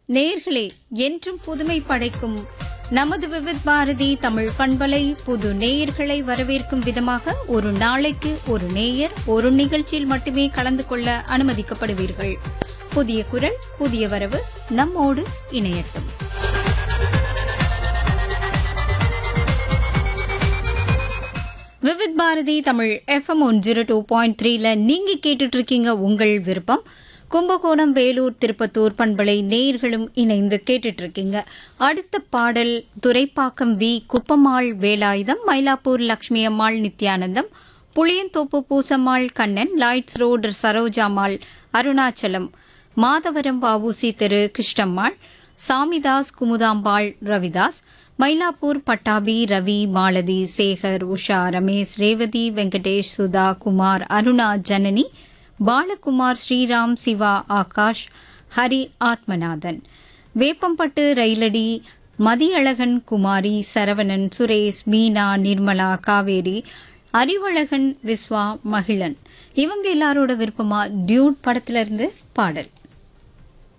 நேர்களே என்றும் புதுமை படைக்கும் நமது விவித் பாரதி தமிழ் பண்பலை புது நேயர்களை வரவேற்கும் விதமாக ஒரு நாளைக்கு ஒரு நேயர் ஒரு நிகழ்ச்சியில் மட்டுமே கலந்து கொள்ள அனுமதிக்கப்படுவீர்கள் புதிய குரல் புதிய வரவு நம்மோடு இணையட்டும் Vividh Bharati Tamil FM one zero two point த்ரீல நீங்க கேட்டுட்டு இருக்கீங்க உங்கள் விருப்பம் கும்பகோணம் வேலூர் திருப்பத்தூர் பண்பலை நேயர்களும் இணைந்து கேட்டுட்டு இருக்கீங்க அடுத்த பாடல் Thuraipakkam V Kuppammal Velayutham Mylapore Lakshmi Ammal Nithyanandam Puliyanthope Poosammal Kannan Lloyds road Sarojammal Arunachalam Madhavaram வாவூசி தெரு கிருஷ்ணம்மாள் சாமிதாஸ் குமுதாம்பாள் ரவிதாஸ் மயிலாப்பூர் பட்டாபி ரவி மாலதி சேகர் உஷா ரமேஷ் ரேவதி வெங்கடேஷ் சுதா குமார் அருணா ஜனனி பாலகுமார் ஸ்ரீராம் சிவா ஆகாஷ் ஹரி ஆத்மநாதன் வேப்பம்பட்டு ரயிலடி மதியழகன் குமாரி சரவணன் சுரேஷ் மீனா நிர்மலா காவேரி அறிவழகன் விஸ்வா மகிழன் இவங்க எல்லாரோட விருப்பமா டியூட் படத்துல இருந்து பாடல்